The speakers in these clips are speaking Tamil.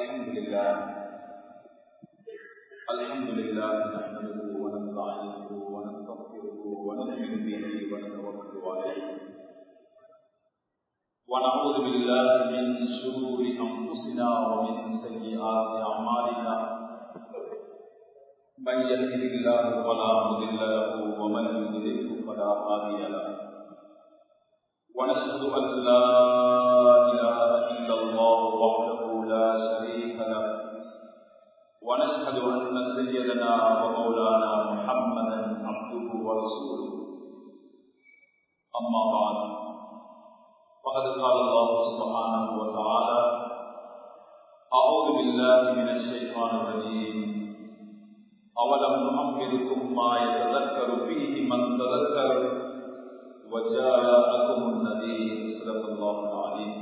الحمد لله الحمد لله نحمده ونستعينه ونستغفره ونؤمن به ونتوكل عليه ونعوذ بالله من شرور انفسنا ومن سيئات اعمالنا من يهده الله فلا مضل له ومن يضلله فلا هادي له ونشهد ان لا اله الا الله وحده لا شريك له ونشهد ان سيدنا ومولانا محمدا عبده ورسوله اما بعد فقد قال الله سبحانه وتعالى اعوذ بالله من الشيطان الرجيم اولم نعمركم ما يتذكر فيه من تذكر وجاءكم النذير صدق الله العليم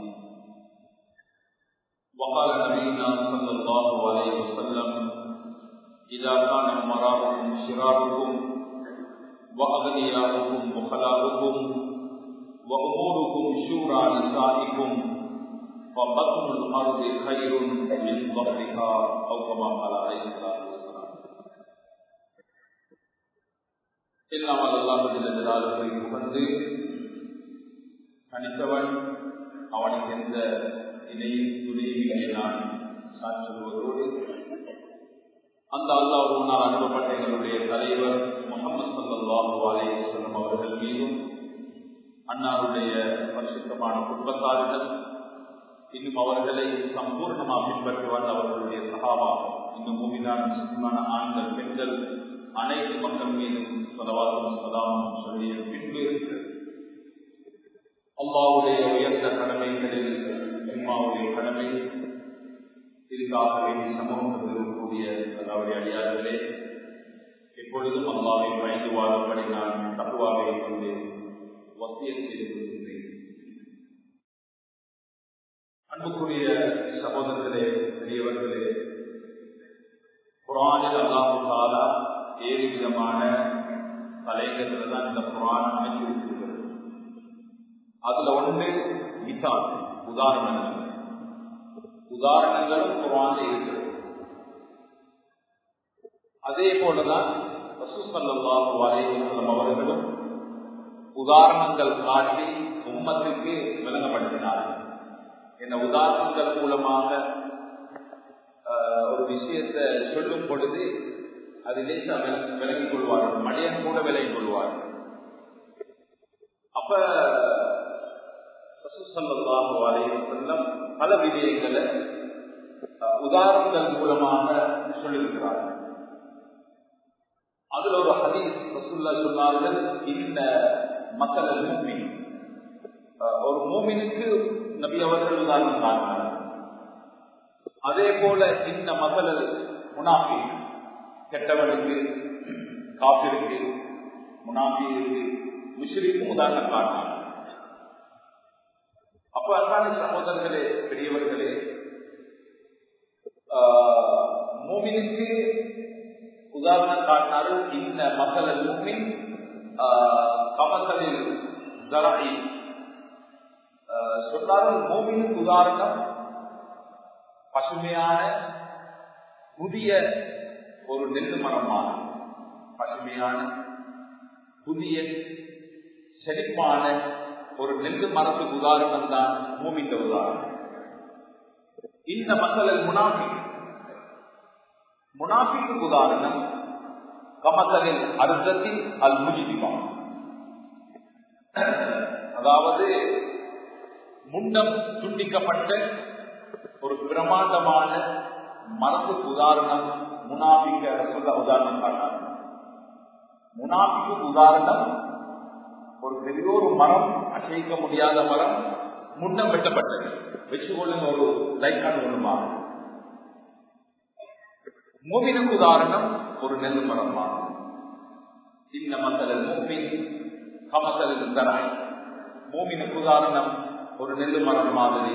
وقال نبينا صلى الله عليه وسلم إذا كان أمراؤكم شراركم وأغنياؤكم بخلاؤكم وأموركم شورى نسائكم فبطن الأرض خير من ظهرها أو كما قال عليه الصلاة والسلام எல்லாம் அல்லாஹ் ஜலாலுவை புகழ்ந்து தனித்தவன் அவனுக்கு எந்த இணையும் துணையும் நான் சாற்றுவதோடு அந்த அல்லாஹ் முன்னால் அனுப்பப்பட்ட எங்களுடைய தலைவர் முகமது சல்லாஹூ அலையம் அவர்கள் மீதும் அன்னாருடைய பரிசுத்தமான குடும்பத்தாரிடம் இன்னும் அவர்களை சம்பூர்ணமாக பின்பற்றுவார் அவர்களுடைய சகாவா இன்னும் மூமினான முஸ்லிமான ஆண்கள் பெண்கள் அனைத்து மக்கள் மீதும் சலவாத்தும் சலாமும் சொல்லிய பின்பு அம்மாவுடைய உயர்ந்த கடமைகளில் அம்மாவுடைய கடமை இதுக்காக வேண்டிய சமூகத்தில் இருக்கக்கூடிய அதாவது அடியார்களே எப்பொழுதும் அல்லாவை பயந்து வாழும்படி நான் தப்புவாக கொண்டு வசியம் செய்து கொள்கின்றேன் அன்புக்குரிய சகோதரர்களே பெரியவர்களே குரானில் அல்லாஹு தாலா ஏழு விதமான தலைகள் தான் இந்த குரான் அமைந்திருக்கிறது அதுல ஒன்று மிசால் உதாரணங்கள் உதாரணங்களும் குரான் இருக்கிறது அதே போலதான் வசூசல்லாஹு அலைவசல்லம் அவர்களும் உதாரணங்கள் காட்டி உம்மத்துக்கு விளங்கப்படுத்தினார்கள் இந்த உதாரணங்கள் மூலமாக ஒரு விஷயத்தை சொல்லும் பொழுது அதிலே விலகிக் கொள்வார்கள் மனிதன் கூட விலகிக் கொள்வார்கள் அப்ப செல்லம் பல விடயங்களை உதாரணங்கள் மூலமாக சொல்லியிருக்கிறார்கள் அதுல ஒரு ஹதீஸ் ரசுல்லா சொன்னார்கள் இந்த மக்கள் மூமின் ஒரு மூமினுக்கு நபி அவர்கள் உதாரணம் காட்டினார் அதே போல இந்த மக்கள் முனாஃபி கெட்டவனுக்கு காப்பிற்கு முனாஃபிக்கு முஸ்லிக்கும் உதாரணம் காட்டினார் அப்ப அன்பான சகோதரர்களே பெரியவர்களே மூமினுக்கு உதாரணம் காட்டினார்கள் இந்த மக்கள் மூமின் கமசலில் ஜராயி சொன்னார்கள் மூமினுக்கு உதாரணம் பசுமையான புதிய ஒரு நெல்லு மரமான பசுமையான புதிய செழிப்பான ஒரு நெல்லு மரத்துக்கு உதாரணம் தான் மூமிந்த உதாரணம் இந்த மக்களில் முனாஃபி முனாஃபிக்கு உதாரணம் கமசலில் அர்த்தத்தில் அல் முஜிதிமா அதாவது முன்னம் துண்டிக்கப்பட்ட ஒரு பிரமாண்டமான மரத்துக்கு உதாரணம் முனாபிக்க சொல்ல உதாரணம் காட்டார் முனாபிக்கு உதாரணம் ஒரு பெரிய ஒரு மரம் அசைக்க முடியாத மரம் முன்னம் வெட்டப்பட்டது வச்சுக்கொள்ளுங்க ஒரு லைக்கான ஒண்ணுமா மூமினுக்கு உதாரணம் ஒரு நெல் மரம் இந்த மக்கள் மூமின் கமசல் தராய் மூமினுக்கு உதாரணம் ஒரு நெல் மரம் மாதிரி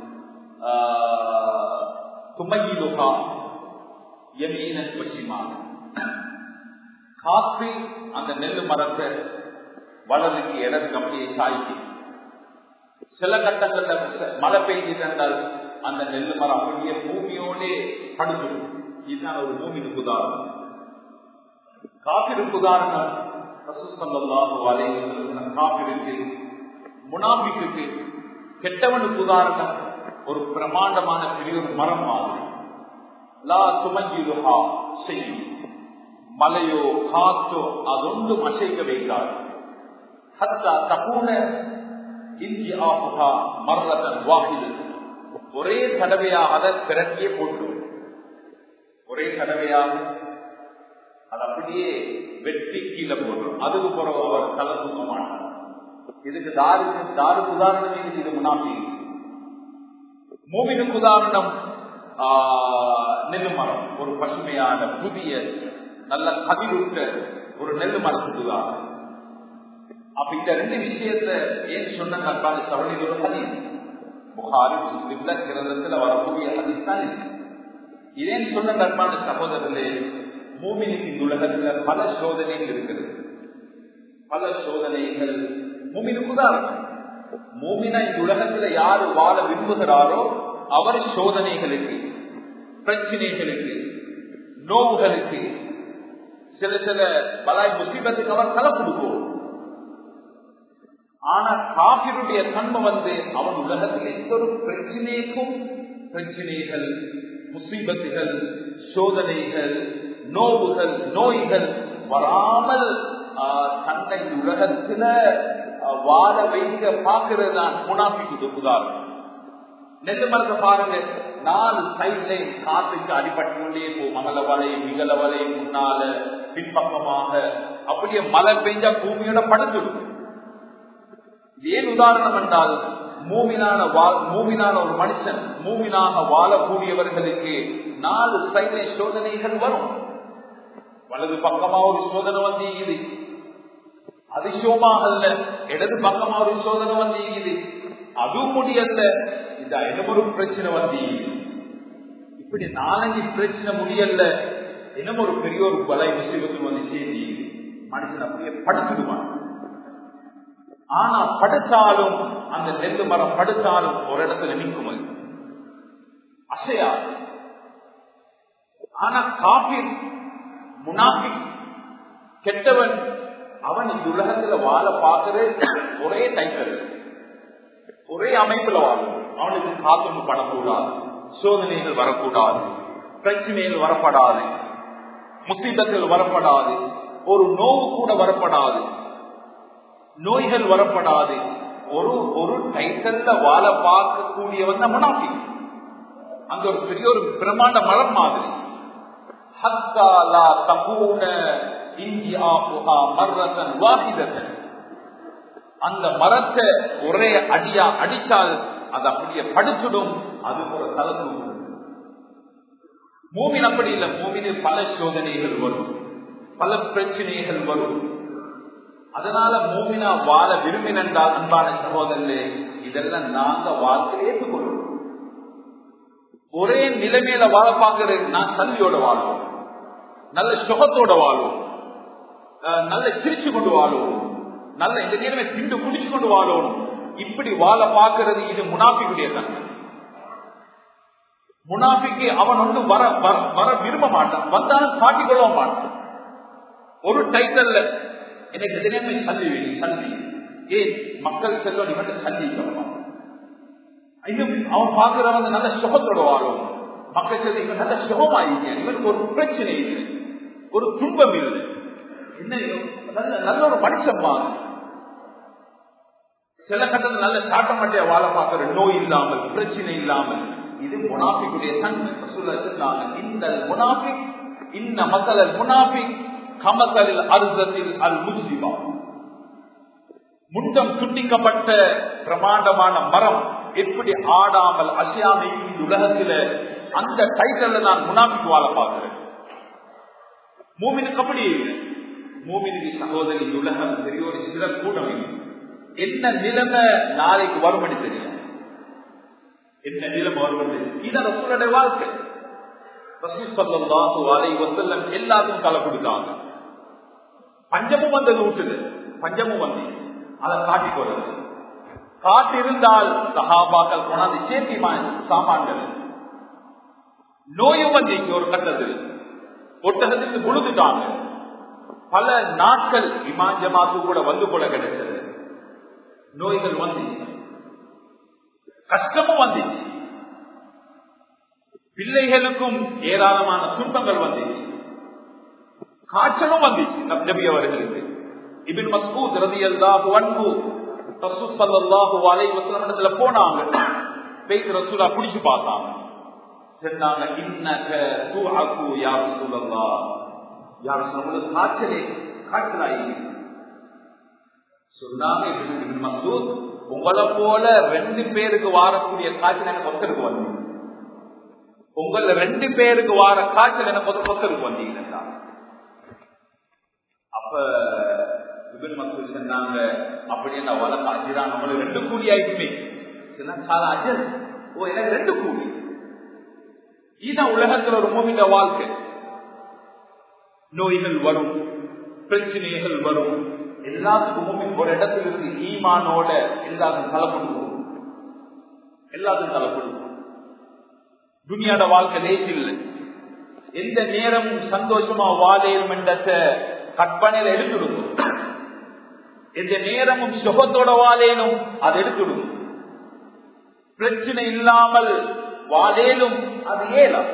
துமையிலுகா எமீனன் பசிமா காத்து அந்த நெல் மரத்தை வளருக்கு இடத்துக்கு அப்படியே சாய்க்கு சில கட்டங்கள்ல மழை பெய்து கண்டால் அந்த நெல் மரம் அப்படியே பூமியோட படுத்துடும் இதுதான் ஒரு மூமினுக்கு உதாரணம் காப்பிருக்கு உதாரணம் காப்பிருக்கு முனாபிக்கு கெட்டவனுக்கு உதாரணம் ஒரு பிரமாண்டமான பெரிய ஒரு மரம் மாதிரி லா துமஞ்சிலுஹா செய்யும் மலையோ காற்றோ அதொன்றும் அசைக்க வைக்காது ஹத்தா தகுன இஞ்சி ஆகுகா மரணத்தன் வாகிது ஒரே தடவையாக அதை பிறக்கியே போட்டு ஒரே தடவையாக அது அப்படியே வெட்டி கீழே போடுறோம் அதுக்கு பிறகு அவர் தலை தூக்க மாட்டார் இதுக்கு தாரு தாருக்கு உதாரணம் இதுக்கு இது முன்னாடி மூவினுக்கு உதாரணம் நெல்லு மரம் ஒரு பசுமையான புதிய நல்ல கதிருட்ட ஒரு நெல்லு மரத்துக்கு உதாரணம் அப்ப இந்த ரெண்டு விஷயத்த ஏன் சொன்ன கற்பாடு சவணியில் ஒரு ஹதீஸ் புகாரி முஸ்லிம்ல கிரந்தத்துல வரக்கூடிய ஹதீஸ் தான் இது இதேன்னு சொன்ன கற்பாடு சகோதரர்களே மூமினுக்கு இந்த உலகத்துல பல சோதனைகள் இருக்கிறது பல சோதனைகள் மூமினுக்கு உதாரணம் மூமினா இந்த உலகத்துல யாரு வாழ விரும்புகிறாரோ அவர் சோதனைகளுக்கு பிரச்சனைகளுக்கு நோவுகளுக்கு சில சில பலாய் முசீபத்துக்கு அவர் தலை கொடுக்கும் ஆனா காபிருடைய தன்மை வந்து அவன் உலகத்தில் எந்த ஒரு பிரச்சனைக்கும் பிரச்சனைகள் முசீபத்துகள் சோதனைகள் நோவுகள் நோய்கள் வராமல் தன்னை உலகத்துல வாழ வைக்க பார்க்கிறது தான் முனாபிக்கு உதாரணம் நெல்லு மரத்தை பாருங்க நாலு சைட்ல காத்துக்கு அடிபட்டு கொண்டே போ மகள வலை மிகல வலை முன்னால பின்பக்கமாக அப்படியே மழை பெஞ்சா பூமியோட படுத்துடும் ஏன் உதாரணம் என்றால் மூமினான மூமினான ஒரு மனுஷன் மூமினாக வாழக்கூடியவர்களுக்கு நாலு சைட்ல சோதனைகள் வரும் வலது பக்கமா ஒரு சோதனை வந்து இது அதிசயமாக அல்ல இடது பக்கமா ஒரு சோதனை வந்து இது அதுவும் முடியல இந்த இன்னொரு பிரச்சனை வந்து இப்படி நாலஞ்சு பிரச்சனை முடியல இன்னும் ஒரு பெரிய ஒரு பல விஷயத்துக்கு வந்து சேர்ந்து மனுஷன் அப்படியே படுத்துடுவான் ஆனா படுத்தாலும் அந்த நெல்லு மரம் படுத்தாலும் ஒரு இடத்துல நிற்கும் அது அசையா ஆனா காபி முனாபி கெட்டவன் அவன் இந்த உலகத்துல வாழ பார்க்கறது ஒரே டைட்டல் ஒரே அமைப்புல வாழும் அவனுக்கு காத்து படக்கூடாது சோதனைகள் வரக்கூடாது பிரச்சனைகள் வரப்படாது முசீபத்தில் வரப்படாது ஒரு நோவு கூட வரப்படாது நோய்கள் வரப்படாது ஒரு ஒரு டைட்டல்ல வாழ பார்க்கக்கூடியவன் தான் முனாஃபி அங்க ஒரு பெரிய ஒரு பிரமாண்ட மரம் மாதிரி ஹத்தாலா தபூன இஞ்சி ஆபுகா மர்ரத்தன் வாசிதத்தன் அந்த மரத்தை ஒரே அடியா அடிச்சால் அது அப்படியே படிச்சுடும் அது ஒரு தலத்து மூமின் அப்படி இல்லை மூமினில் பல சோதனைகள் வரும் பல பிரச்சனைகள் வரும் அதனால மூமினா வாழ விரும்பினால் அன்பான சகோதரர்களே இதெல்லாம் நாங்க வாழ்க்கை ஏற்றுக்கொள்ளும் ஒரே நிலைமையில வாழ பார்க்கிறது நான் கல்வியோட வாழ்வோம் நல்ல சுகத்தோட வாழ்வோம் நல்ல சிரிச்சு கொண்டு வாழ்வோம் நல்ல இந்த நேரமே திண்டு குடிச்சு கொண்டு வாழணும் இப்படி வாழ பார்க்கிறது இது முனாஃபிக்குடைய தன்மை முனாஃபிக்கு அவன் வந்து வர வர விரும்ப மாட்டான் வந்தாலும் காட்டிக் கொள்ள மாட்டான் ஒரு டைட்டல்ல எனக்கு இந்த நேரமே சந்தி வேணும் சந்தி ஏன் மக்கள் செல்வம் இவன் சந்தி இன்னும் அவன் பார்க்கிறவங்க நல்ல சுகத்தோட வாழும் மக்கள் செல்வம் இவன் நல்ல சுகமாயிருக்க இவனுக்கு ஒரு பிரச்சனை இல்லை ஒரு துன்பம் இல்லை என்ன நல்ல நல்ல ஒரு மனுஷன் சில கட்டத்தில் நல்ல சாட்டமட்டைய வாழ பார்க்கிற நோய் இல்லாமல் பிரச்சனை இல்லாமல் இது முனாஃபிக்குடைய தன்மை சொன்னாங்க இந்த முனாஃபிக் இந்த மக்கள் முனாஃபிக் கமசலில் அருந்தத்தில் அல் முஸ்லிமா முண்டம் துண்டிக்கப்பட்ட பிரமாண்டமான மரம் எப்படி ஆடாமல் அசையாமை இந்த உலகத்துல அந்த டைட்டல்ல நான் முனாஃபிக் வாழ பார்க்கிறேன் மூமினுக்கு அப்படி இல்லை மூமினுக்கு சகோதரி உலகம் பெரிய ஒரு சில கூட்டம் என்ன நிலைமை நாளைக்கு வரும்படி தெரியும் என்ன நிலைமை வரும்படி இதான் ரசூலுடைய வாழ்க்கை எல்லாத்துக்கும் தலை கொடுத்தாங்க பஞ்சமும் வந்தது விட்டுது பஞ்சமும் வந்து அதை காட்டிக்கொள்ளுது காட்டிருந்தால் சகாபாக்கள் கொண்டாந்து சேர்த்தி சாமான்கள் நோயும் வந்துச்சு ஒரு கட்டத்தில் ஒட்டகத்துக்கு முழுதுட்டாங்க பல நாட்கள் இமாஞ்சமாக்கு கூட வந்து போல கிடைத்தது நோய்கள் வந்துச்சு கஷ்டமும் வந்துச்சு பிள்ளைகளுக்கும் ஏராளமான துன்பங்கள் வந்துச்சு காய்ச்சலும் வந்துச்சு நபி அவர்களுக்கு இபின் மஸ்கூத் ரதியல்லாஹு அன்பு ரசூல் ஸல்லல்லாஹு அலைஹி வஸல்லம் இடத்துல போனாங்க பேய் ரசூலா புடிச்சு பார்த்தாங்க சொன்னாங்க இன்னக துஅகு யா ரசூலல்லாஹ் யா ரசூலுல்லாஹ் காய்ச்சலே காய்ச்சலாயி சொன்னாங்க இபின் மஸ்கூத் உங்களை போல ரெண்டு பேருக்கு வாரக்கூடிய காய்ச்சல் எனக்கு ஒத்தருக்கு வந்து உங்கள ரெண்டு பேருக்கு வார காய்ச்சல் எனக்கு ஒத்தருக்கு வந்தீங்கன்னா அப்ப இவன் மக்கள் சொன்னாங்க அப்படி என்ன வளர்க்க அஜிதான் நம்மளுக்கு ரெண்டு கூலி ஆயிடுமே சால அஜல் ஓ எனக்கு ரெண்டு கூலி இதுதான் உலகத்துல ஒரு மூமிந்த வாழ்க்கை நோய்கள் வரும் பிரச்சனைகள் வரும் எல்லாத்துக்கும் மூமின் ஒரு இடத்துல இருந்து ஈமானோட எல்லாத்துக்கும் தலைப்படுவோம் எல்லாத்துக்கும் தலைப்படுவோம் துனியாட வாழ்க்கை லேசில்லை எந்த நேரமும் சந்தோஷமா வாழேரும் என்றத்தை கற்பனையில எடுத்துடுங்க எந்த நேரமும் சுகத்தோட வாழேனும் அதை எடுத்துடுங்க பிரச்சனை இல்லாமல் வாழேனும் அது ஏலம்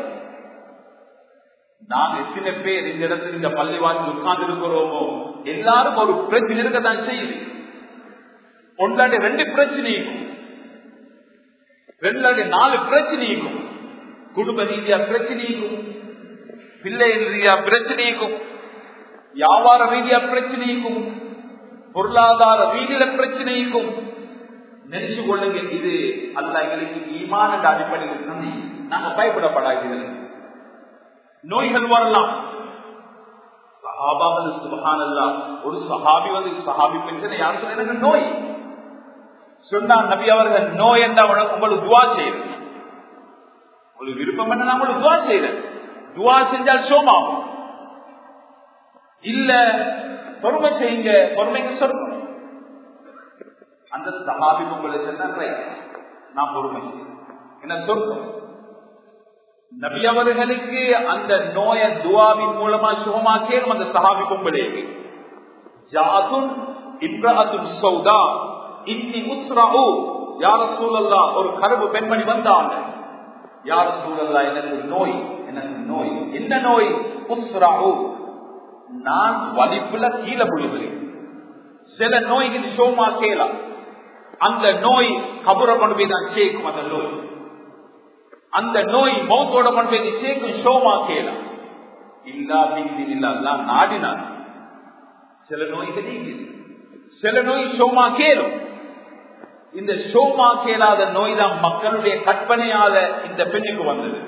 நாம் எத்தனை பேர் இந்த இடத்துல இந்த பள்ளி வாங்கி உட்கார்ந்து இருக்கிறோமோ எல்லாரும் ஒரு பிரச்சனை இருக்கத்தான் செய்யுது ஒன்றாண்டு ரெண்டு பிரச்சனையும் ரெண்டாண்டு நாலு பிரச்சனையும் குடும்ப ரீதியா பிரச்சனைக்கும் பிள்ளை ரீதியா பிரச்சனைக்கும் வியாபார ரீதியா பிரச்சனைக்கும் பொருளாதார ரீதியில பிரச்சனைக்கும் நினைச்சு கொள்ளுங்க இது அல்ல எங்களுக்கு ஈமான அடிப்படையில் தந்தி நாங்க பயப்படப்படாது நோய்கள் வரலாம் சஹாபாவது சுபகான் அல்லா ஒரு சஹாபி வந்து சஹாபி பெண்கள் யார் சொன்ன நோய் சொன்னா நபி அவர்கள் நோய் என்ற உங்களுக்கு துவா செய்யுது உங்களுக்கு விருப்பம் என்ன நான் உங்களுக்கு துவா செய்யறேன் துவா செஞ்சால் சோமாகும் இல்ல பொறுமை செய்யுங்க பொறுமைக்கு சொல்றோம் அந்த சகாபி உங்களுக்கு நான் பொறுமை என்ன சொல்றோம் நபி அவர்களுக்கு அந்த நோய துவாவின் மூலமா சுகமாக்கேனும் அந்த சஹாபி பொம்பளைக்கு ஜாதுன் இப்ராஹிம் சௌதா இன்னி முஸ்ராஹு யார சூழல்லா ஒரு கருவு பெண்மணி வந்தாங்க யார சூழல்லா எனக்கு நோய் எனக்கு நோய் என்ன நோய் முஸ்ராஹு நான் வலிப்புல கீழே விழுகிறேன் சில நோய்கள் சோமா கேலாம் அந்த நோய் கபுர கொண்டு போய் தான் சேர்க்கும் அந்த நோய் அந்த நோய் மௌத்தோட கொண்டு போய் சேர்க்கும் சோமா கேலாம் இல்லா பின் இல்லா நாடினான் சில நோய்கள் நீங்குது சில நோய் சோமா கேளும் இந்த சோமா கேளாத நோய் தான் மக்களுடைய கற்பனையால இந்த பெண்ணுக்கு வந்தது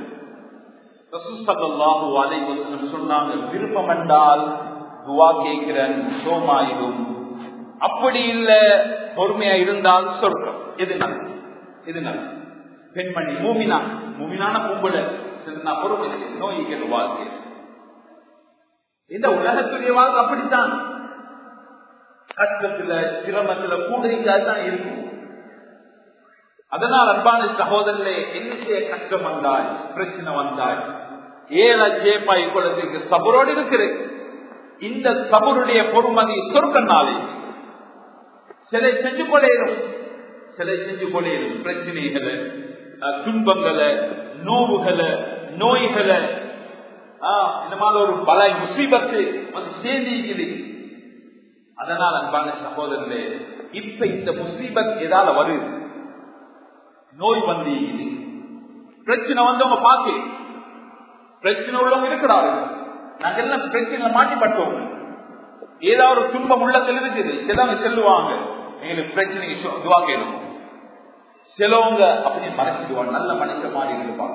சொன்னாங்க விருப்பம் என்றால் துவா கேட்கிறேன் சோமாயிடும் அப்படி இல்ல பொறுமையா இருந்தால் சொர்க்கம் எது நல்லது எது நல்லது பெண்மணி மூமினா மூமினான கும்பல நான் பொறுமை நோய்கள் வாழ்க்கை இந்த உலகத்துடைய வாழ்க்கை அப்படித்தான் கஷ்டத்துல சிரமத்துல கூட தான் இருக்கும் அதனால் அன்பான சகோதரர்களே என்ன செய்ய கஷ்டம் வந்தாய் பிரச்சனை வந்தாய் ஏழ சேப்பாய் குழந்தைக்கு சபரோடு இருக்கிறேன் இந்த சபருடைய பொறுமதி சொர்க்கனாலே சிலை செஞ்சு கொள்ளையிடும் சிலை செஞ்சு கொள்ளையிடும் பிரச்சனைகளை துன்பங்களை நோவுகளை நோய்களை இந்த மாதிரி ஒரு பல முசீபத்து வந்து சேர்ந்து அதனால் அன்பான சகோதரர்களே இப்ப இந்த முசீபத் எதால வருது நோய் வந்து பிரச்சனை வந்தவங்க பார்க்க பிரச்சனை உள்ளவங்க இருக்கிறாரு நாங்க எல்லாம் பிரச்சனை மாட்டிப்பட்டோம் ஏதாவது ஒரு துன்பம் உள்ளத்தில் இருக்குது சிலவங்க செல்லுவாங்க எங்களுக்கு பிரச்சனைக்கு துவா கேளும் சிலவங்க அப்படி மறைச்சிடுவாங்க நல்ல மனுஷ மாதிரி இருப்பாங்க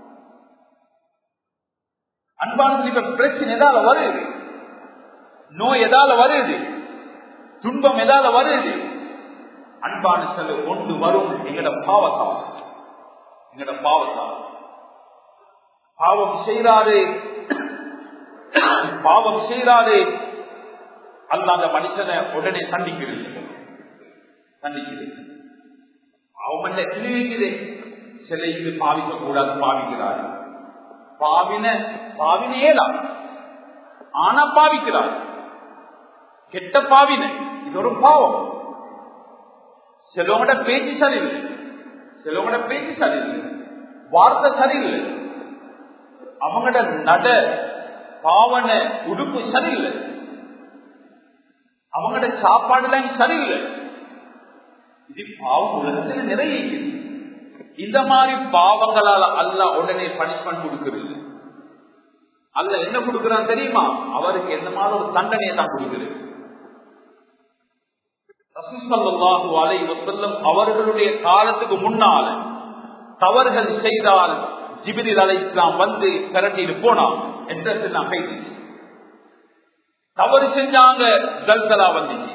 அன்பானது இப்ப பிரச்சனை எதால வருது நோய் எதால வருது துன்பம் எதால வருது அன்பான செலவு ஒன்று வரும் எங்கட பாவத்தால் எங்கட பாவத்தால் பாவம் செய்கிறாரே பாவம் செய்கிறாரே அல்ல அந்த மனுஷனை உடனே தண்டிக்கிறது தண்டிக்கிறது பாவம் அல்ல கிழிவிக்குது சிலை இது பாவிக்க கூடாது பாவிக்கிறாரு பாவின பாவின ஏலாம் ஆனா பாவிக்கிறார் கெட்ட பாவினை இது ஒரு பாவம் சிலவங்களோட பேச்சு சரியில்லை சிலவங்களோட பேச்சு சரியில்லை வார்த்தை சரியில்லை அவங்களோட நட பாவன உடுப்பு சரியில்லை அவங்களோட சாப்பாடுலாம் சரியில்லை இது பாவம் உலகத்தில் நிறைய இருக்குது. இந்த மாதிரி பாவங்களால அல்ல உடனே பனிஷ்மெண்ட் கொடுக்கிறது அல்ல என்ன கொடுக்கிறான் தெரியுமா அவருக்கு என்ன மாதிரி ஒரு தண்டனையை தான் கொடுக்கிறது ரசூசல்லாஹு அலை வசல்லம் அவர்களுடைய காலத்துக்கு முன்னால் தவறுகள் செய்தால் ஜிபிரில் அலை இஸ்லாம் வந்து திரட்டிட்டு போனான் என்ற நகை தவறு செஞ்சாங்க ஜல்சலா வந்துச்சு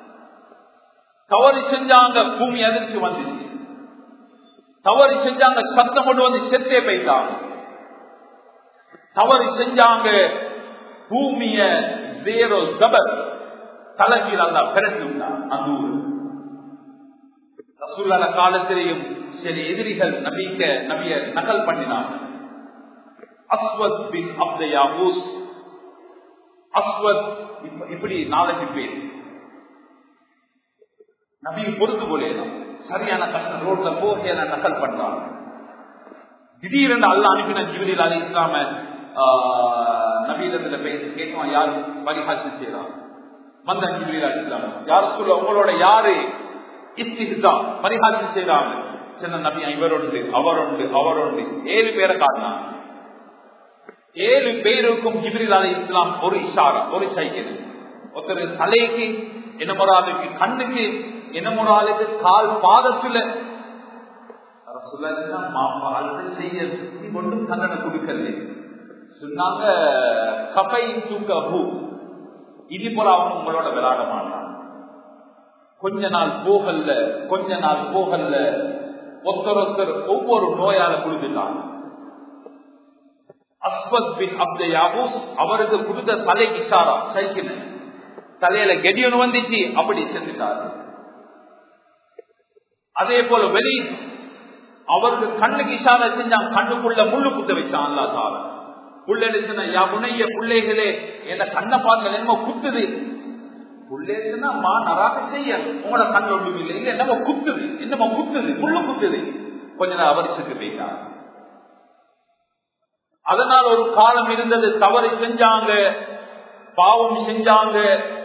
தவறு செஞ்சாங்க பூமி அதிர்ச்சி வந்துச்சு தவறு செஞ்சாங்க சத்தம் கொண்டு வந்து செத்தே போயிட்டாங்க தவறு செஞ்சாங்க பூமிய வேறோ ஜபர் தலைகீழ் அல்ல பிறந்து அந்த ஊர் ரசூல்லான காலத்திலேயும் சில எதிரிகள் நபிக்க நபிய நகல் பண்ணினாங்க அஸ்வத் பின் அப்தயாபூஸ் அஸ்வத் இப்ப- இப்படி நாலஞ்சு பேர் நபியை பொறுத்து போலேதான் சரியான கஷ்டம் ரோட்ல போக நக்கல் பண்றாங்க திடீரென்று அல்ல அனுப்பின ஜிபிரில் அலி இஸ்லாம நபீதத்துல பேசி கேட்குவான் யாரு பரிகாட்சி செய்யறான் வந்த ஜிபிரில் அலி இஸ்லாம் யார் சொல்ல உங்களோட யாரு இஸ்திஹா பரிகாட்சி செய்யறாங்க சின்ன நபி இவருண்டு அவருண்டு அவருண்டு ஏழு பேரை காட்டினாங்க ஏழு பேருக்கும் ஜிபிரில் அலி இஸ்லாம் ஒரு இஷாரா ஒரு சைக்கிள் ஒருத்தர் தலைக்கு என்ன முறாளுக்கு கண்ணுக்கு என்ன முறாளுக்கு கால் பாதத்துல ஒன்றும் தண்டனை கொடுக்கல சொன்னாங்க கபை தூக்க இது போல அவங்க உங்களோட விளையாட மாட்டான் கொஞ்ச நாள் போகல்ல கொஞ்ச நாள் போகல்ல ஒருத்தர் ஒருத்தர் ஒவ்வொரு நோயால குடுத்துட்டாங்க அஸ்வத் பின் அப்த யாபூஸ் அவருக்கு கொடுத்த தலைக்கு இஷாரா சைக்கிள் தலையில கெடியொன்னு வந்துச்சு அப்படி செஞ்சுட்டாரு அதே போல வெளி அவருக்கு கண்ணுக்கு இஷாரா செஞ்சான் கண்ணுக்குள்ள முள்ளு குத்த வச்சான் அல்லா தால புள்ளெடுத்துன யா முனைய பிள்ளைகளே என்ன கண்ணை பாருங்க என்னமோ குத்துது புள்ளேசுனா மா நராக செய்ய உங்களோட கண் ஒன்றும் இல்லை இல்ல என்னமோ குத்துது என்னமோ குத்துது முள்ளு குத்துது கொஞ்ச நேரம் அவர் சென்று போயிட்டார் அதனால் ஒரு காலம் இருந்தது தவறு செஞ்சாங்க பாவம் செஞ்சாங்க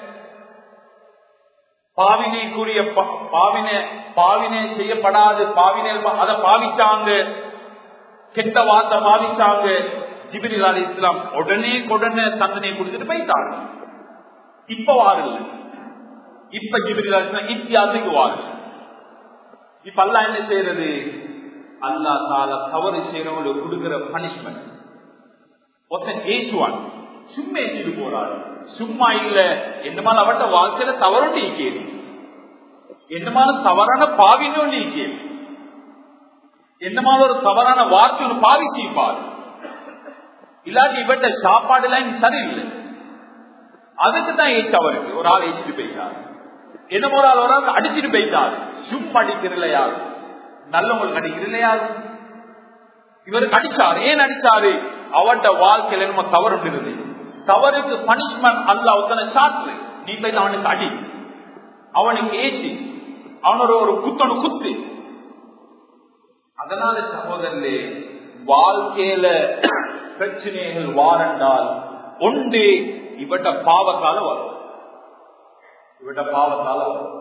பாவினைக்குரிய பா- பாவினை பாவினை செய்யப்படாது பாவினை அதை பாவிச்சாங்க கெட்ட வார்த்தை பாவிச்சாங்க ஜிபிரில் அலி இஸ்லாம் உடனே உடனே தண்டனை கொடுத்துட்டு போயிட்டாங்க இப்ப வாருங்க இப்ப ஜிபிரில் அலி இஸ்லாம் இத்தியாசத்துக்கு வாருங்க இப்ப அல்லா என்ன செய்யறது அல்லா தால தவறு செய்யறவங்களுக்கு கொடுக்கிற பனிஷ்மெண்ட் ஒருத்தன் ஏசுவான் சும்மா ஏசிட்டு போறாரு சும்மா இல்ல என்னமான அவட்ட வாழ்க்கையில தவறு நீக்கேது என்னமான தவறான பாவினும் நீக்கேது என்னமான ஒரு தவறான வார்த்தை ஒன்று பாவி செய்வார் இல்லாட்டி இவட்ட சாப்பாடு எல்லாம் சரியில்லை அதுக்கு தான் ஏச்சு அவருக்கு ஒரு ஆள் ஏசிட்டு போயிட்டார் என்ன ஒரு ஆள் ஒரு ஆள் அடிச்சுட்டு போயிட்டார் சும்மா அடிக்கிறல யாரு நல்லவங்களுக்கு அடிக்கிறல யாரு இவருக்கு அடிச்சாரு ஏன் அடிச்சாரு அவட்ட வாழ்க்கையில நம்ம தவறு இருந்தது தவறுக்கு பனிஷ்மெண்ட் அல்ல ஒருத்தனை சாத்து நீ போய் அவனுக்கு அடி அவனுக்கு ஏசி அவனோட ஒரு குத்தனு குத்து அதனால சகோதரே வாழ்க்கையில பிரச்சனைகள் வாரண்டால் ஒன்று இவட்ட பாவத்தால வரும் இவட்ட பாவத்தால வரும்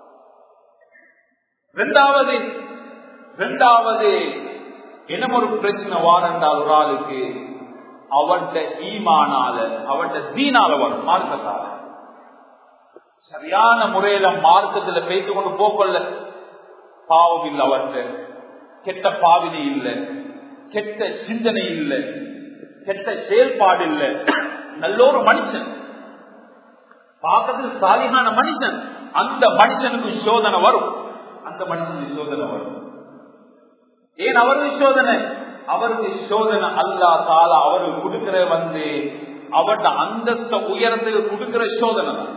ரெண்டாவது ரெண்டாவது என்ன ஒரு பிரச்சனை வாரண்டால் ஒரு ஆளுக்கு அவன்ட ஈமானால அவன்ட தீனால வரும் மார்க்கத்தால சரியான முறையில மார்க்கத்துல பேசி கொண்டு போக்கொள்ள பாவம் இல்லை அவன்ட கெட்ட பாவினை இல்லை கெட்ட சிந்தனை இல்லை கெட்ட செயல்பாடு இல்லை நல்ல ஒரு மனுஷன் பார்க்கறதுக்கு சாலிகான மனுஷன் அந்த மனுஷனுக்கு சோதனை வரும் அந்த மனுஷனுக்கு சோதனை வரும் ஏன் அவருக்கு சோதனை அவருக்கு சோதனை அல்லா தாலா அவருக்கு கொடுக்கிற வந்து அவட அந்தஸ்த உயரத்துக்கு கொடுக்கிற சோதனை தான்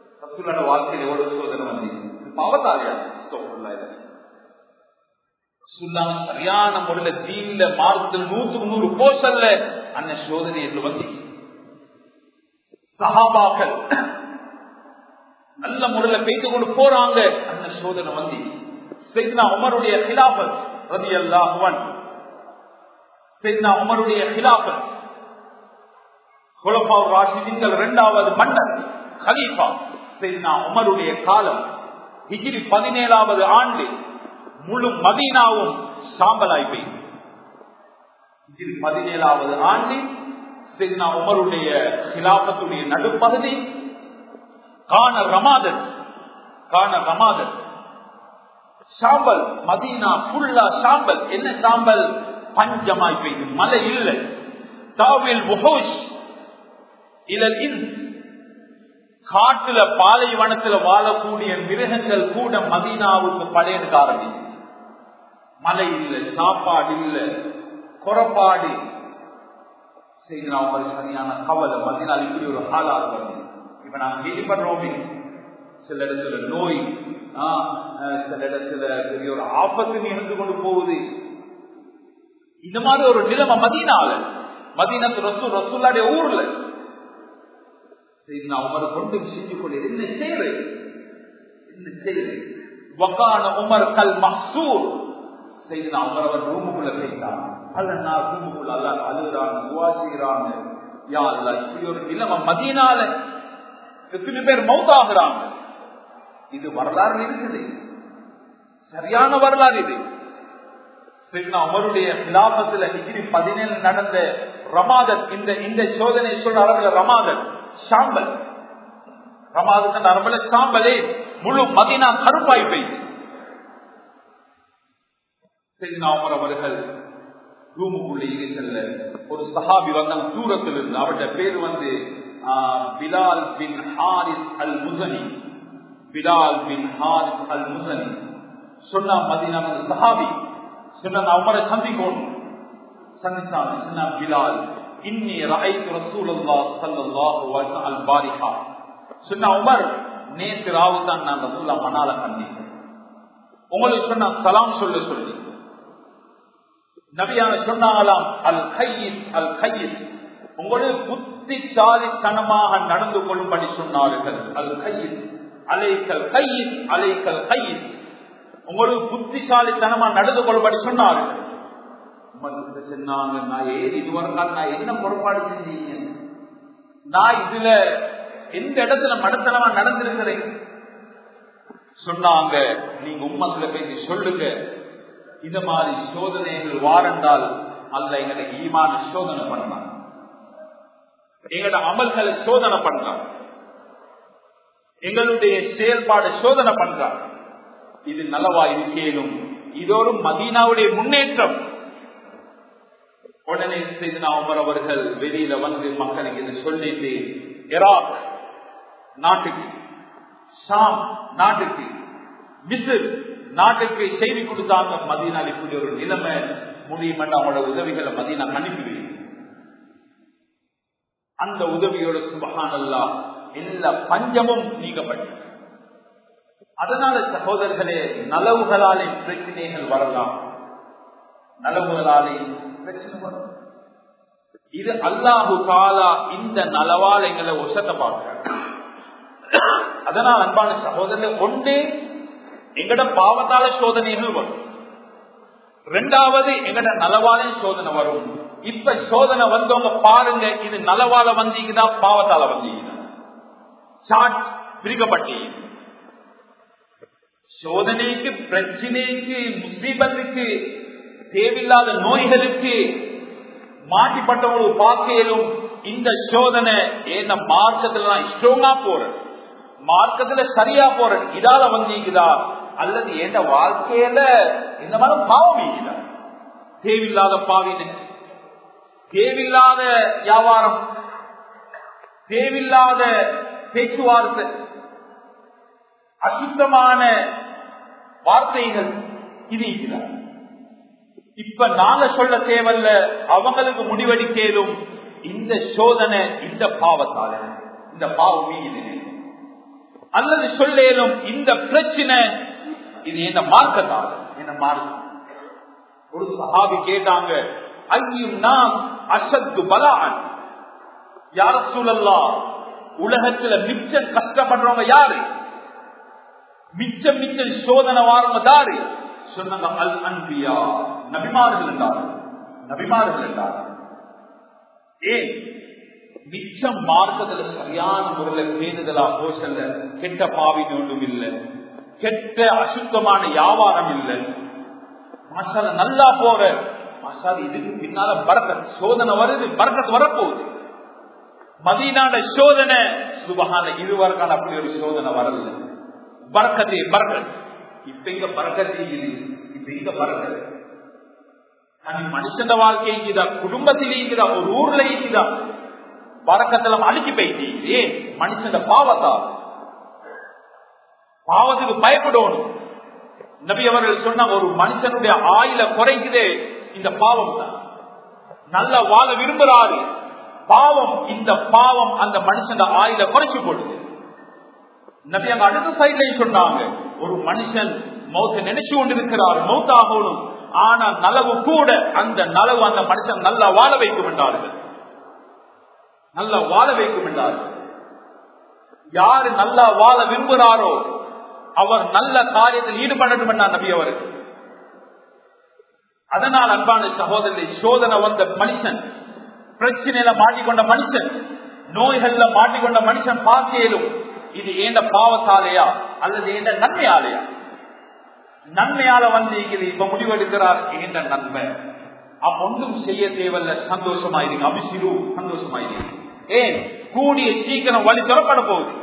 ரசூலோட வாழ்க்கையில் எவ்வளவு சோதனை வந்து பாவத்தாலியா சொல்லாம சரியான முறையில தீன்ல மார்க்கத்தில் நூத்துக்கு நூறு போசல்ல அந்த சோதனை என்று வந்து சகாபாக்கள் நல்ல முறையில பேத்து கொண்டு போறாங்க அந்த சோதனை வந்து செய்தினா உமருடைய ஹிலாபத் ரதி அல்லாஹுவன் செய்தினா உமருடைய ஹிலாபத் குலப்பா ராஷிதின்கள் இரண்டாவது மன்னர் ஹலீஃபா செய்தினா உமருடைய காலம் ஹிஜிரி பதினேழாவது ஆண்டு முழு மதீனாவும் சாம்பலாய் பெய்யும் ஹிஜிரி பதினேழாவது ஆண்டு செய்தினா உமருடைய ஹிலாபத்துடைய நடுப்பகுதி காண ரமாதன் காண ரமாதன் சாம்பல் மதீனா புல்லா சாம்பல் என்ன சாம்பல் பஞ்சமாய் பெய்யும் மழை இல்லை தாவில் புகோஷ் இதில் காட்டுல பாலைவனத்துல வாழக்கூடிய மிருகங்கள் கூட மதீனாவுக்கு படையெடுக்க ஆரம்பிக்கும் மழை இல்லை சாப்பாடு இல்லை குறப்பாடு செய்தினா ஒரு சரியான கவலை மதினால் இப்படி ஒரு ஹாலா இருக்கும் இப்ப நாங்க கேள்விப்படுறோமே சில இடத்துல நோய் சில இடத்துல பெரிய ஒரு ஆபத்து இருந்து கொண்டு போகுது இந்த மாதிரி ஒரு நிலைமை மதீனால மதீனத்து ரசூ ரசூல்லாடைய ஊர்ல சரி நான் உமரை கொண்டு செஞ்சு கொண்டு என்ன செய்யறேன் என்ன செய்யறேன் வக்கான உமர் கல் மசூர் செய்து நான் உமர் அவர் ரூமுக்குள்ள போயிட்டான் அல்ல நான் ரூமுக்குள்ள அல்ல அழுகிறான் துவா செய்கிறாங்க யா அல்ல இப்படி ஒரு நிலைமை மதியனால எத்தனை பேர் மௌத்தாகிறாங்க இது வரலாறு இருக்குது சரியான வரலாறு இது உமருடைய விலாபத்துல டிகிரி பதினேழு நடந்த ரமாதன் இந்த இந்த சோதனை சொல்ற அளவுல ரமாதன் சாம்பல் ரமாதன் அரபல சாம்பலே முழு மதினா கருப்பாய் பெய்து உமர் அவர்கள் ரூமுக்குள்ளே செல்ல ஒரு சஹாபி வந்தாங்க தூரத்தில் இருந்து அவருடைய பேர் வந்து Bilal bin Haris al Muzani Bilal bin Haris al Muzani சொன்னா மதினா சஹாபி சொன்ன நான் உமரை சந்திக்கணும் சந்தித்தாங்க சொன்னா பிலால் இன்னி ரஐத்து ரசூலுல்லாஹ் ஸல்லல்லாஹு அலைஹி அல் பாரிஹா சொன்னா உமர் நேற்று ராவு தான் நான் ரசூலா மனால கண்டேன் உங்களுக்கு சொன்னா சலாம் சொல்ல சொல்லி நபியான சொன்னாங்களாம் அல் கையிஸ் அல் கையிஸ் உங்களுக்கு புத்திசாலித்தனமாக நடந்து கொள்ளும்படி சொன்னார்கள் அல் கையிஸ் அலைக்கல் கையிஸ் அலைக்கல் கையிஸ் உங்களுக்கு புத்திசாலித்தனமா நடந்து கொள்ளும்படி சொன்னார்கள் சொன்னாங்க நான் ஏன் இதுவரை நான் என்ன பொறுப்பாடு செஞ்சீங்க நான் இதுல எந்த இடத்துல மடத்தனமா நடந்திருக்கிறேன் சொன்னாங்க நீங்க உம்மத்துல பேசி சொல்லுங்க இந்த மாதிரி சோதனைகள் வாரண்டால் அல்ல எங்களை ஈமான சோதனை பண்ணலாம் எங்களோட அமல்களை சோதனை பண்றான் எங்களுடைய செயல்பாடு சோதனை பண்றான் இது நலவா இருக்கேனும் இது ஒரு மதீனாவுடைய முன்னேற்றம் உடனே செய்தினா உமர் அவர்கள் வெளியில வந்து மக்களுக்கு இது சொல்லிட்டு இராக் நாட்டுக்கு ஷாம் நாட்டுக்கு மிஸ்ர் நாட்டுக்கு செய்தி கொடுத்தாங்க மதீனால் இப்படி ஒரு நிலைமை முடியும் அவங்களோட உதவிகளை மதீனா அனுப்பி அந்த உதவியோட சுபகானல்லா எல்லா பஞ்சமும் நீக்கப்பட்டது அதனால சகோதரர்களே நலவுகளாலே பிரச்சனைகள் வரலாம் நலவுகளாலே பிரச்சனை வரும் இது அல்லாஹு காலா இந்த நலவால் எங்களை ஒசத்தை பார்க்க அதனால் அன்பான சகோதரர்கள் ஒன்றே எங்கட பாவத்தால சோதனைகள் வரும் ரெண்டாவது எங்கட நலவாலே சோதனை வரும் இப்ப சோதனை வந்தவங்க பாருங்க இது நலவால வந்தீங்கன்னா பாவத்தால வந்தீங்கன்னா சாட் பிரிக்கப்பட்டீங்க சோதனைக்கு பிரச்சனைக்கு முசீபத்துக்கு தேவையில்லாத நோய்களுக்கு மாட்டிப்பட்டவங்களுக்கு பார்க்கையிலும் இந்த சோதனை என்ன மார்க்கத்துல நான் ஸ்ட்ராங்கா போறேன் மார்க்கத்துல சரியா போறேன் இதால வந்தீங்களா அல்லது என் வாழ்க்கையில இந்த மாதிரி பாவம் இல்ல தேவையில்லாத பாவின தேவையில்லாத வியாபாரம் தேவையில்லாத பேச்சுவார்த்தை அசுத்தமான வார்த்தைகள் இது இருக்கிறார் இப்ப நாங்க சொல்ல தேவையில்ல அவங்களுக்கு முடிவெடுக்கலும் இந்த சோதனை இந்த பாவத்தால இந்த பாவம் மீது அல்லது சொல்லேலும் இந்த பிரச்சனை இது என்ன மார்க்கத்தால் என்ன மார்க்கம் ஒரு சஹாபி கேட்டாங்க ஐயும் நாம் அசத்து பலான் யார சூழல்லா உலகத்துல மிச்சம் கஷ்டப்படுறவங்க யாரு மிச்சம் மிச்சம் சோதனை வாரவங்க தாரு சொன்னாங்க அல் அன்பியா நபிமார்கள் என்றார் நபிமார்கள் என்றார் ஏன் மிச்சம் மார்க்கத்துல சரியான முறையில் பேணுதலா போசல்ல கெட்ட பாவி ஒன்றும் இல்லை கெட்ட அசுத்தமான வியாபாரம் இல்லை மசாலா நல்லா போற மசாலா இதுக்கு பின்னால பறக்கத் சோதனை வருது பறக்கத் வரப்போகுது மதீனாட சோதனை சுபகான இருவருக்கான அப்படி ஒரு சோதனை வரல பறக்கத்தே பறக்கத் இப்ப இங்க பறக்கத்தே இது இப்ப இங்க பறக்கத் அது மனுஷன் வாழ்க்கை இருக்குதா குடும்பத்திலே இருக்குதா ஒரு ஊர்ல இருக்குதா பறக்கத்துல அழுக்கி போயிட்டீங்க மனுஷன் பாவத்தா பாவத்துக்கு பயப்படணும் நபி அவர்கள் சொன்ன ஒரு மனுஷனுடைய ஆயில குறைக்குதே இந்த பாவம் தான் நல்ல வாழ விரும்புறாரு பாவம் இந்த பாவம் அந்த மனுஷன் ஆயில குறைச்சு போடுது நபி அங்க அடுத்த சைட்ல சொன்னாங்க ஒரு மனுஷன் மௌத்த நினைச்சு கொண்டிருக்கிறார் மௌத்தாகணும் ஆனா நலவு கூட அந்த நலவு அந்த மனுஷன் நல்லா வாழ வைக்கும் என்றார்கள் நல்லா வாழ வைக்கும் என்றார்கள் யாரு நல்லா வாழ விரும்புகிறாரோ அவர் நல்ல காரியத்தில் ஈடுபடட்டும் என்றார் நபி அவருக்கு அதனால் அன்பான சகோதரி சோதனை வந்த மனுஷன் பிரச்சனையில மாட்டிக்கொண்ட மனுஷன் நோய்கள்ல மாட்டிக்கொண்ட மனுஷன் பார்க்கலும் இது ஏண்ட பாவத்தாலையா அல்லது ஏண்ட நன்மையாலையா நன்மையால வந்து இப்ப முடிவெடுக்கிறார் ஏண்ட நன்மை ஒன்றும் செய்ய தேவையில்ல சந்தோஷமாயிருங்க அபிசிரு சந்தோஷமாயிருங்க ஏன் கூடிய சீக்கிரம் வழி தொடப்பட போகுது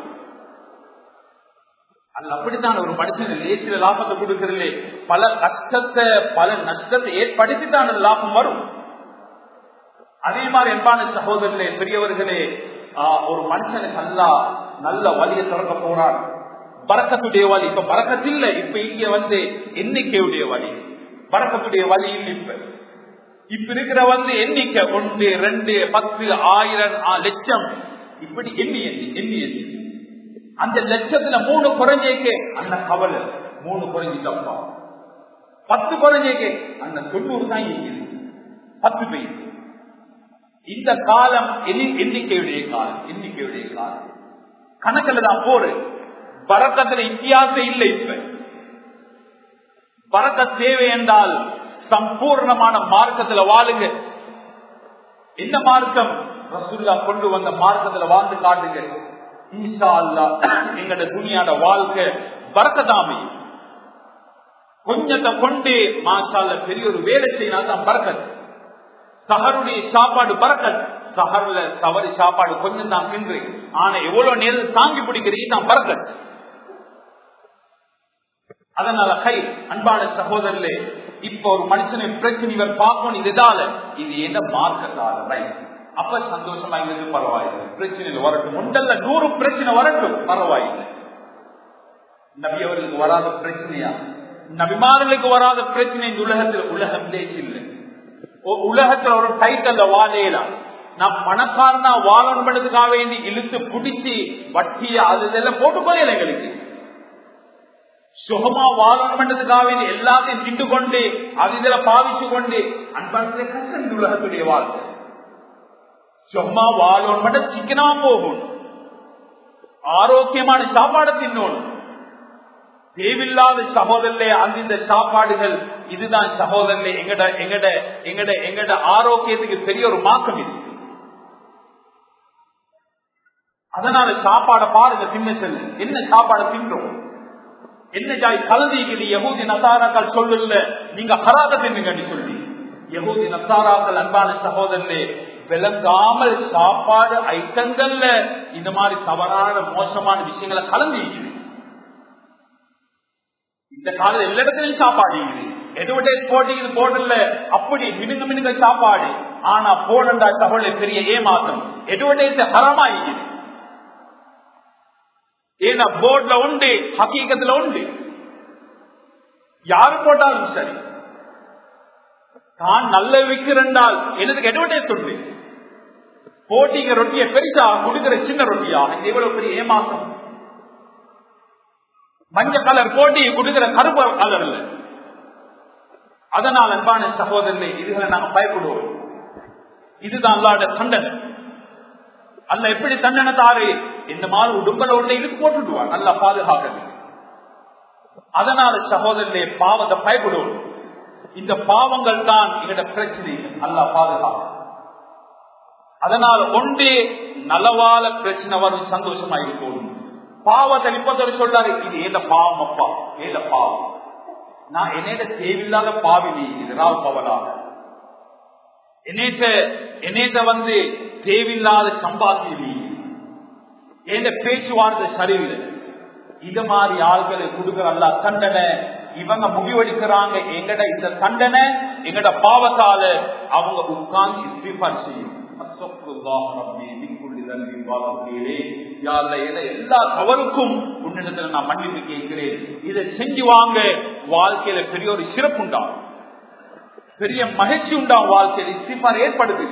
அது அப்படித்தான் ஒரு மனுஷன் லேசில லாபத்தை கொடுக்கறதில்லே பல கஷ்டத்தை பல நஷ்டத்தை ஏற்படுத்தித்தான் லாபம் வரும் அதே மாதிரி என்பான சகோதரர்களே பெரியவர்களே ஒரு மனுஷனுக்கு நல்லா நல்ல வழியை திறக்க போறான் பறக்கத்துடைய வழி இப்ப பறக்கத்தில்ல இப்ப இங்க வந்து எண்ணிக்கையுடைய வழி பறக்கத்துடைய வழி இல்லை இப்ப இப்ப இருக்கிற வந்து எண்ணிக்கை ஒன்று ரெண்டு பத்து ஆயிரம் லட்சம் இப்படி எண்ணி எண்ணி எண்ணி எண்ணி அந்த லட்சத்துல மூணு குறைஞ்சேக்கு அந்த கவலை மூணு குறைஞ்சிட்டப்பா பத்து குறைஞ்சேக்கு அந்த தொண்ணூறு தான் இருக்குது பத்து பேர் இந்த காலம் எண்ணிக்கையுடைய காலம் எண்ணிக்கையுடைய காலம் கணக்கில் தான் போரு பறக்கத்துல வித்தியாசம் இல்லை இப்ப பறக்க தேவை என்றால் சம்பூர்ணமான மார்க்கத்துல வாழுங்க இந்த மார்க்கம் ரசுல்லா கொண்டு வந்த மார்க்கத்துல வாழ்ந்து காட்டுங்க ஈசா அல்லா எங்கட துணியாட வாழ்க்கை பறக்கதாமே கொஞ்சத்தை கொண்டு மாசால பெரிய ஒரு வேலை செய்யணும் தான் பறக்கத் சஹருடைய சாப்பாடு பறக்கத் சஹர்ல தவறு சாப்பாடு கொஞ்சம் தான் தின்று ஆனா எவ்வளவு நேரம் தாங்கி பிடிக்கிறீங்க தான் பறக்கத் அதனால கை அன்பான சகோதரர்களே இப்ப ஒரு மனுஷனை பிரச்சனை இவர் பார்க்கணும் இதுதால இது என்ன மார்க்கத்தால ரைட் அப்ப சந்தோஷமா இருந்து பரவாயில்லை பிரச்சனையில் வரட்டும் ஒன்றல்ல நூறு பிரச்சனை வரட்டும் பரவாயில்லை நபி அவர்களுக்கு வராத பிரச்சனையா நபிமார்களுக்கு வராத பிரச்சனை இந்த உலகத்தில் உலகம் இல்லை உலகத்துல ஒரு டைட்டல்ல வாழையலாம் நான் பணக்காரனா வாழணும் பண்ணதுக்காக வேண்டி இழுத்து பிடிச்சி வட்டிய அது இதெல்லாம் போட்டு போயல எங்களுக்கு சுகமா வாழணும் பண்ணதுக்காக வேண்டி எல்லாத்தையும் திண்டு கொண்டு அது இதுல பாவிச்சு கொண்டு அன்பான கஷ்டம் இந்த உலகத்துடைய வாழ்க்கை சும்மா வாழணும் மட்டும் சிக்கனமா போகணும் ஆரோக்கியமான சாப்பாடு தின்னணும் தேவையில்லாத சகோதரர்களே அந்த சாப்பாடுகள் இதுதான் சகோதரர்களே எங்கட எங்கட எங்கட எங்கட ஆரோக்கியத்துக்கு பெரிய ஒரு மாற்றம் இது அதனால சாப்பாடை பாருங்க தின்ன செல்லு என்ன சாப்பாடை தின்றோம் என்ன ஜாய் கல்விக்குது யகூதி நசாராக்கள் சொல்லல நீங்க ஹராத தின்னுங்கன்னு சொல்லி யகூதி நசாராக்கள் அன்பான சகோதரர்களே விளங்காமல் சாப்பாடு ஐட்டங்கள்ல இந்த மாதிரி தவறான மோசமான விஷயங்களை கலந்து இந்த காலத்துல எல்லா இடத்துலயும் சாப்பாடு எதுவட்டேஸ் போட்டிக்கு போடல அப்படி மினுங்க மினுங்க சாப்பாடு ஆனா போடண்டா தகவலை பெரிய ஏமாத்தம் எதுவட்டேஸ் ஹரமாயிக்குது ஏன்னா போர்ட்ல உண்டு ஹக்கீக்கத்துல உண்டு யாரு போட்டாலும் சரி தான் நல்ல விற்கிறண்டால் எனக்கு அட்வர்டைஸ் உண்டு போட்டிங்க ரொட்டியை பெருசா கொடுக்கிற சின்ன ரொட்டியா இது எவ்வளவு பெரிய ஏமாற்றம் மஞ்சள் கலர் போட்டி கொடுக்கிற கருப்பு கலர்ல அதனால் அன்பான சகோதரனை இதுகளை நாங்க பயப்படுவோம் இதுதான் அல்லாட தண்டனை அல்ல எப்படி தண்டனை தாரு இந்த மாதிரி உடும்பல உள்ள இது போட்டுடுவான் நல்லா பாதுகாக்க அதனால சகோதரனே பாவத்தை பயப்படுவோம் இந்த பாவங்கள் தான் எங்கட பிரச்சனை அல்லா பாதுகாக்க அதனால் ஒன்றே நலவால பிரச்சனை வரும் சந்தோஷமா இருக்கும் பாவத்தை இப்போது சொல்றாரு இது ஏத பாவம் அப்பா ஏத பாவம் நான் என்னேட தேவையில்லாத பாவினி இது ராவ் பவலாக என்னேட்ட என்னேட்ட வந்து தேவையில்லாத சம்பாத்தி எந்த பேச்சுவார்த்தை சரியில்லை இது மாதிரி ஆள்களை கொடுக்கிற அல்ல தண்டனை இவங்க முடிவெடுக்கிறாங்க எங்கட இந்த தண்டனை எங்கட பாவத்தால அவங்க உட்கார்ந்து இஸ்திஃபார் செய்யும் எல்லா தவறுக்கும் உன்னிடத்துல நான் மன்னிப்பு கேட்கிறேன் இதை செஞ்சு வாங்க வாழ்க்கையில பெரிய ஒரு சிறப்பு உண்டாகும் பெரிய மகிழ்ச்சி உண்டாகும் வாழ்க்கையில் இஸ்திஃபார் ஏற்படுது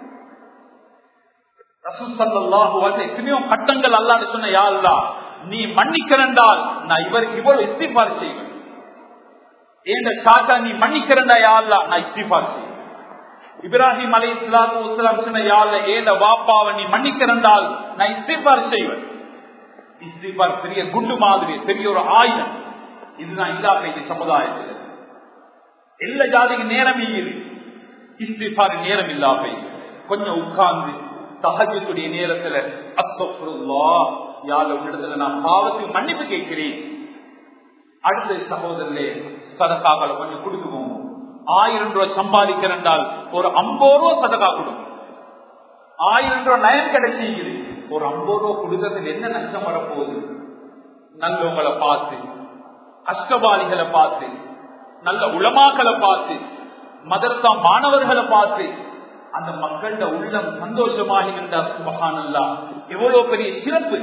எத்தனையோ கட்டங்கள் அல்லான்னு சொன்ன யாருலா நீ மன்னிக்கிறண்டால் நான் இவருக்கு இவ்வளவு இஸ்திஃபார் செய்வேன் ஏண்ட சாத்தா நீ மன்னிக்கிறண்டா யாருலா நான் இஸ்திஃபார் செய்வேன் இப்ராஹிம் அலை இஸ்லாத்து சொன்ன யாருல ஏத வாப்பாவை நீ மன்னிக்கிறண்டால் நான் இஸ்திஃபார் செய்வேன் இஸ்திஃபார் பெரிய குண்டு மாதிரி பெரிய ஒரு ஆயுதம் இதுதான் இல்லா பெய்த சமுதாயத்தில் எல்லா ஜாதிக்கு நேரம் இஸ்திஃபார் நேரம் இல்லா பெய்து கொஞ்சம் உட்கார்ந்து சகஜத்துடைய நேரத்துல அத்தொல்லா யாழ் இடத்துல நான் பாவத்துக்கு மன்னிப்பு கேட்கிறேன் அடுத்த சகோதரர்களே சதக்காக்களை கொஞ்சம் கொடுக்குவோம் ஆயிரம் ரூபாய் சம்பாதிக்கிறேன்டால் ஒரு ஐம்பது ரூபா சதக்கா கொடுக்கும் ஆயிரம் ரூபாய் நயம் கிடைச்சிக்குது ஒரு ஐம்பது ரூபா கொடுக்கறதுக்கு என்ன நஷ்டம் வரப்போகுது நல்லவங்களை பார்த்து அஷ்டபாலிகளை பார்த்து நல்ல உளமாக்களை பார்த்து மதரசா மாணவர்களை பார்த்து அந்த மக்களோட உள்ளம் சந்தோஷமாக சுபகானல்லா எவ்வளவு பெரிய சிறப்பு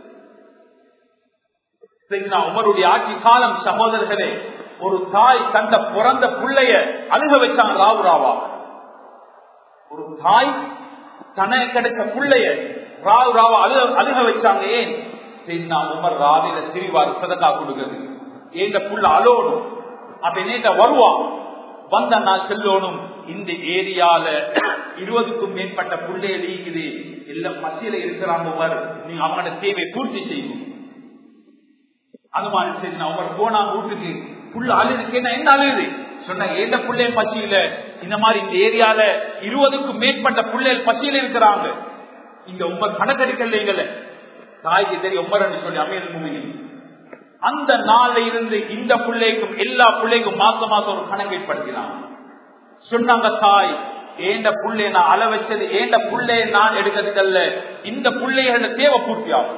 உமருடைய ஆட்சி காலம் சகோதரர்களே ஒரு தாய் தந்த பிறந்த பிள்ளைய அழுக வச்சாங்க ராவு ராவா ஒரு தாய் தன கிடைத்த பிள்ளைய ராவு ராவா அழுக அழுக வச்சாங்க ஏன் சரிண்ணா உமர் ராவில திரிவார் சதக்கா கொடுக்குறது ஏந்த புள்ள அலோடும் அப்ப நேற்ற வருவான் வந்த நான் செல்லோனும் இந்த ஏரியால இருபதுக்கும் மேற்பட்ட புள்ளைய இருக்குது எல்லாம் பசியில இருக்கிறாங்க உமர் நீங்க அவங்களோட தேவை பூர்த்தி செய்யும் அது மாதிரி சரி நான் உமர் போனா வீட்டுக்கு புள்ள அழுதுக்கு என்ன அழுது சொன்ன ஏந்த புள்ளைய பசியில இந்த மாதிரி இந்த ஏரியால இருபதுக்கும் மேற்பட்ட பிள்ளைகள் பசியில இருக்கிறாங்க இங்க உமர் கணக்கெடுக்கல தாய்க்கு தெரியும் உமர் சொல்லி அமையல் மூமினி அந்த நாள்ல இருந்து இந்த பிள்ளைக்கும் எல்லா பிள்ளைக்கும் மாசம் மாசம் ஒரு கணக்கு ஏற்படுத்தினான் சொன்னாங்க தாய் ஏண்ட புள்ளை நான் அள வச்சது ஏண்ட புள்ளைய நான் எடுக்கிறதல்ல இந்த பிள்ளைகளோட தேவை பூர்த்தி ஆகும்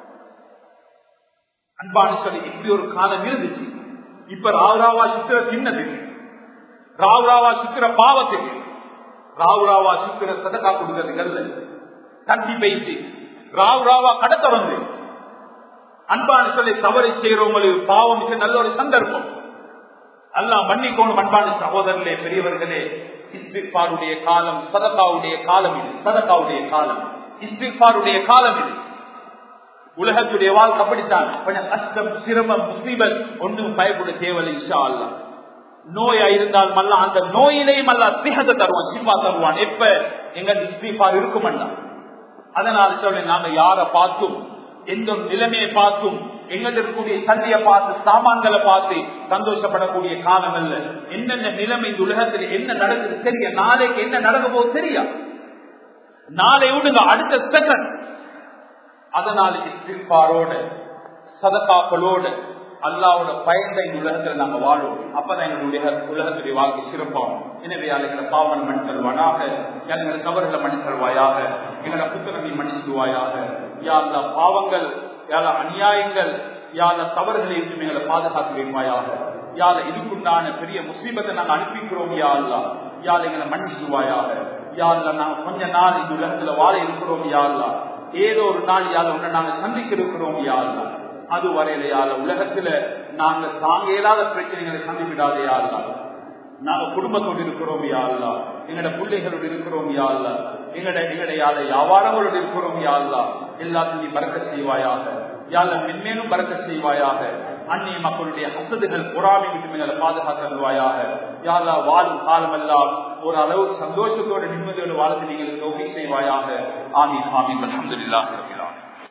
அன்பானு சொல்லி இப்படி ஒரு காலம் இருந்துச்சு இப்ப ராவுராவா சித்திர சின்னது ராவுராவா சித்திர பாவத்துக்கு ராவுராவா சித்திர சதக்கா கொடுக்கறதுக்கல்ல தட்டி வைத்து ராவுராவா கடை திறந்து அன்பான சொல்லி தவறு செய்யறவங்களுக்கு பாவம் நல்ல ஒரு சந்தர்ப்பம் அல்லா மன்னிக்கோணும் அன்பான சகோதரர்களே பெரியவர்களே இஸ்திஃபாருடைய காலம் சதகாவுடைய காலம் இது சதகாவுடைய காலம் இஸ்திஃபாருடைய காலம் இது உலகத்துடைய வாழ்க்கை அப்படித்தான் கொஞ்சம் கஷ்டம் சிரமம் முசீபத் ஒன்றும் பயப்பட தேவையில்லை இஷா அல்லா நோயா இருந்தால் மல்ல அந்த நோயிலையும் அல்ல சிகத்தை தருவான் சிவா தருவான் எப்ப எங்க இஸ்திஃபார் இருக்குமண்டா அதனால சொல்ல நாங்க யார பார்த்தும் எந்த நிலைமையை பார்த்தும் எங்கிட்ட இருக்கக்கூடிய தண்ணியை பார்த்து சாமான்களை பார்த்து சந்தோஷப்படக்கூடிய காலம் அல்ல என்னென்ன நிலைமை இந்த உலகத்தில் என்ன நடக்குது தெரிய நாளைக்கு என்ன நடக்க போகுது தெரியா நாளை விடுங்க அடுத்த செகண்ட் அதனால இஸ்திஃபாரோட சதகாக்களோட அல்லாவோட பயந்த இந்த உலகத்துல நாங்க வாழும் அப்பதான் எங்களுடைய உலகத்துடைய வாழ்க்கை சிறப்பாகும் எனவே எங்களை பாவன் மண் தருவானாக எங்களை தவறுகளை மணி தருவாயாக எங்களை புத்தகத்தை மன்னிச்சுவாயாக யாழ்ல பாவங்கள் யாழ அநியாயங்கள் யாழ தவறுகளை இருந்து எங்களை பாதுகாத்து வைப்பாயாக யாழ இதுக்குண்டான பெரிய முஸ்லீமத்தை நாங்க அனுப்பிக்கிறோம் யா அல்லா யாழ எங்களை மன்னிச்சுவாயாக யாழ்ல நாங்க கொஞ்ச நாள் இந்த உலகத்துல வாழ இருக்கிறோம் யா அல்லா ஏதோ ஒரு நாள் யாழ ஒண்ணு நாங்க சந்திக்க இருக்கிறோம் யா அல்லா அது வரையில யாழ உலகத்துல நாங்க தாங்க இயலாத பிரச்சனைகளை சந்திப்பிடாதே யா அல்லா நாங்க குடும்பத்தோடு இருக்கிறோம் யா அல்லா எங்கட பிள்ளைகளோடு இருக்கிறோம் யா அல்லா எங்கட எங்கட யாழ வியாபாரங்களோடு இருக்கிறோம் யா அல்லா எல்லாத்தையும் நீ பறக்க செய்வாயாக யாழ மென்மேலும் பறக்க செய்வாயாக அந்நிய மக்களுடைய ஹசதுகள் பொறாமை விட்டு எங்களை பாதுகாத்தருவாயாக யாரா வாழும் காலமெல்லாம் ஒரு அளவு சந்தோஷத்தோடு நிம்மதியோடு வாழ்ந்து நீங்கள் தோகை செய்வாயாக ஆமீன் ஆமீன் அலமதுல்லாஹ் ரபிலான்